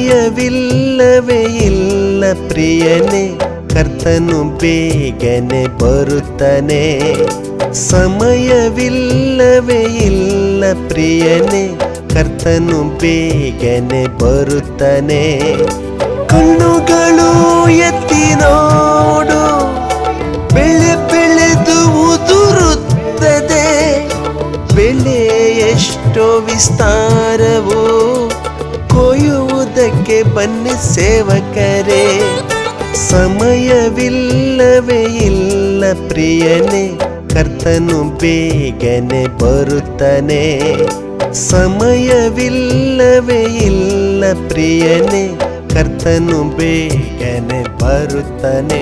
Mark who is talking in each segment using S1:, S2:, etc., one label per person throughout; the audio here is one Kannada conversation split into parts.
S1: ಸಮಯವಿಲ್ಲವೇ ಇಲ್ಲ ಪ್ರಿಯನೇ ಕರ್ತನು ಬೇಗನೆ ಬರುತ್ತಾನೆ ಸಮಯವಿಲ್ಲವೇ ಇಲ್ಲ ಪ್ರಿಯನೇ ಕರ್ತನು ಬೇಗನೆ ಬರುತ್ತಾನೆ ಕಣ್ಣುಗಳು ಎತ್ತಿ ನೋಡು ಬೆಳೆ ಬೆಳೆದು ಉದುರುತ್ತದೆ ಬೆಳೆ ಎಷ್ಟೋ ವಿಸ್ತಾರವು ಕೊಯ್ಯುವುದಕ್ಕೆ ಬನ್ನಿ ಸೇವಕರೇ ಸಮಯವಿಲ್ಲವೇ ಇಲ್ಲ ಪ್ರಿಯನೇ ಕರ್ತನು ಬೇಗನೆ ಬರುತ್ತಾನೆ ಸಮಯವಿಲ್ಲವೇ ಇಲ್ಲ ಪ್ರಿಯನೇ ಕರ್ತನು ಬೇಗನೆ ಬರುತ್ತಾನೆ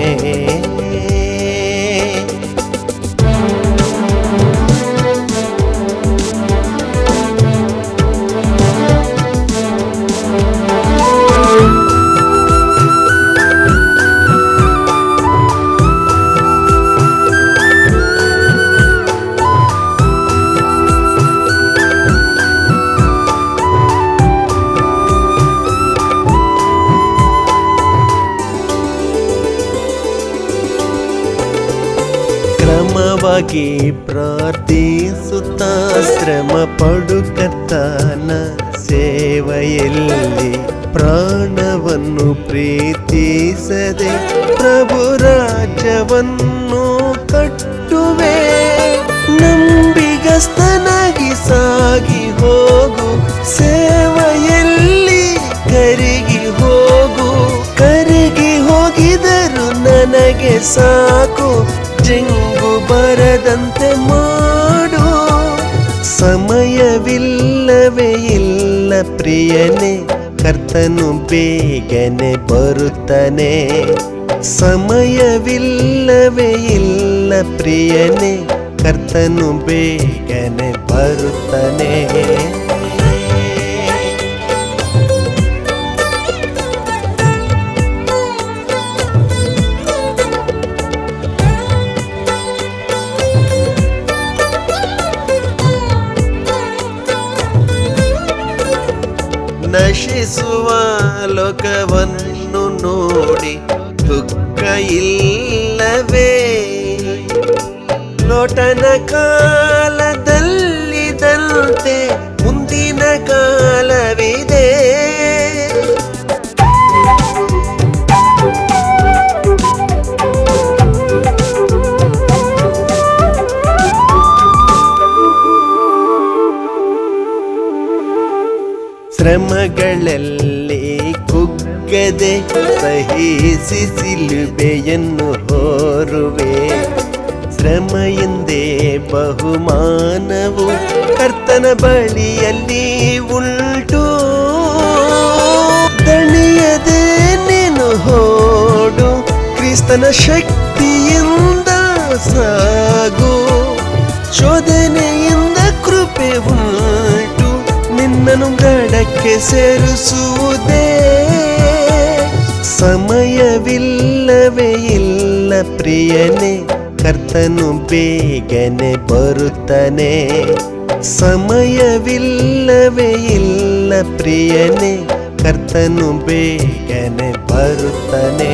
S1: ಕ್ರಮವಾಗಿ ಪ್ರಾರ್ಥಿಸುತ್ತ ಶ್ರಮ ಪಡುಕತ್ತಾನ ಸೇವೆಯಲ್ಲಿ ಪ್ರಾಣವನ್ನು ಪ್ರೀತಿಸದೆ ಪ್ರಭು ರಾಜ್ಯವನ್ನು ಕಟ್ಟುವೆ ನಂಬಿಗಸ್ತನಾಗಿ ಸಾಗಿ ಹೋಗು ಸೇವೆಯಲ್ಲಿ ಕರಿಗಿ ಹೋಗು ಕರಿಗಿ ಹೋಗಿದರು ನನಗೆ ಸಾಕು ಜಂಗು ಬರದಂತೆ ಮಾಡು ಸಮಯವಿಲ್ಲವೇ ಇಲ್ಲ ಪ್ರಿಯನೇ ಕರ್ತನು ಬೇಗನೆ ಬರುತ್ತಾನೆ ಸಮಯವಿಲ್ಲವೇ ಇಲ್ಲ ಪ್ರಿಯನೇ ಕರ್ತನು ಬೇಗನೆ ಬರುತ್ತಾನೆ ನಶಿಸುವ ಲೋಕವನ್ನು ನೋಡಿ ದುಃಖ ಇಲ್ಲವೇ ಲೋಟನ ಕಾಲದಲ್ಲಿದಂತೆ ಮುಂದಿನ ಕಾಲವಿದೆ ಶ್ರಮಗಳಲ್ಲಿ ಕುಗ್ಗದೆ ಸಹಿಸಿ ಸಿಲುಬೆಯನ್ನು ಹೋರುವೆ ಶ್ರಮ ಎಂದೇ ಬಹುಮಾನವು ಕರ್ತನ ಬಳಿಯಲ್ಲಿ ಉಂಟು ದಣಿಯದೆ ನೀನು ಹೋಡು ಕ್ರಿಸ್ತನ ಶಕ್ತಿಯಿಂದ ಸಾಗು ಶೋಧನೆಯಿಂದ ಕೃಪೆ ಉಂಟು ನಿನ್ನನ್ನು ಗಡಕ್ಕೆ ಸೇರಿಸುವುದೇ ಸಮಯವಿಲ್ಲವೇ ಇಲ್ಲ ಪ್ರಿಯನೇ ಕರ್ತನು ಬೇಗನೆ ಬರುತ್ತಾನೆ ಸಮಯವಿಲ್ಲವೇ ಇಲ್ಲ ಪ್ರಿಯನೇ ಕರ್ತನು ಬೇಗನೆ ಬರುತ್ತಾನೆ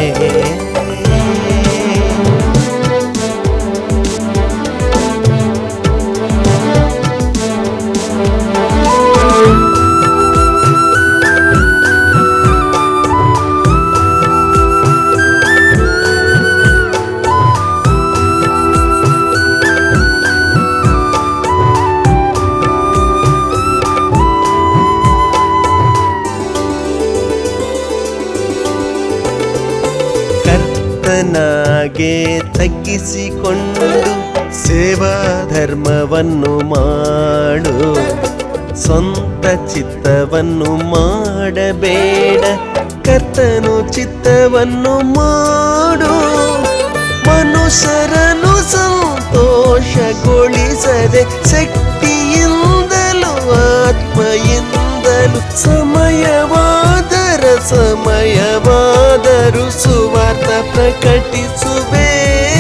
S1: ಕರ್ತನಾಗೆ ತಗ್ಗಿಸಿಕೊಂಡು ಸೇವಾ ಧರ್ಮವನ್ನು ಮಾಡು ಸ್ವಂತ ಚಿತ್ತವನ್ನು ಮಾಡಬೇಡ ಕರ್ತನು ಚಿತ್ತವನ್ನು ಮಾಡು ಮನುಷ್ಯರನ್ನು ಸಂತೋಷಗೊಳಿಸದೆ ಶಕ್ತಿಯಿಂದಲೂ ಆತ್ಮೆಯಿಂದಲೂ ಸಮಯವಾದರ ಸಮಯವಾದರೂ ಸುವಾರ್ಥ ಪ್ರಕಟಿಸುವೆ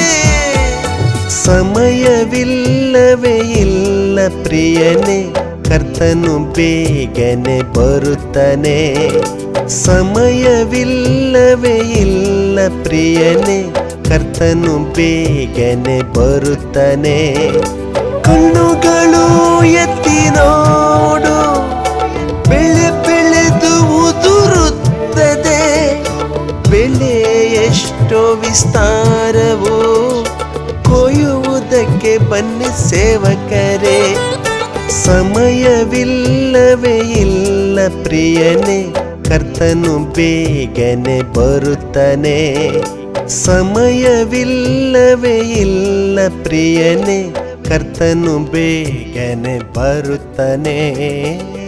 S1: ಸಮಯವಿಲ್ಲವೇ ಇಲ್ಲ ಪ್ರಿಯನೇ ಕರ್ತನು ಬೇಗನೆ ಬರುತ್ತಾನೆ ಸಮಯವಿಲ್ಲವೇ ಇಲ್ಲ ಪ್ರಿಯನೇ ಕರ್ತನು ಬೇಗನೆ ಬರುತ್ತಾನೆ ಕಣ್ಣುಗಳು ಎತ್ತಿ ನೋಡು ಬೆಳೆ ಬೆಳೆದು ಉದುರುತ್ತದೆ ಬೆಳೆ ಎಷ್ಟೋ ವಿಸ್ತಾರವು ಕೊಯ್ಯುವುದಕ್ಕೆ ಬನ್ನಿ ಸೇವಕರೇ ಸಮಯವಿಲ್ಲವೇ ಇಲ್ಲ ಪ್ರಿಯನೇ ಕರ್ತನು ಬೇಗನೆ ಬರುತ್ತಾನೆ ಸಮಯವಿಲ್ಲವೇ ಇಲ್ಲ ಪ್ರಿಯನೇ ಕರ್ತನು ಬೇಗನೆ ಬರುತ್ತಾನೆ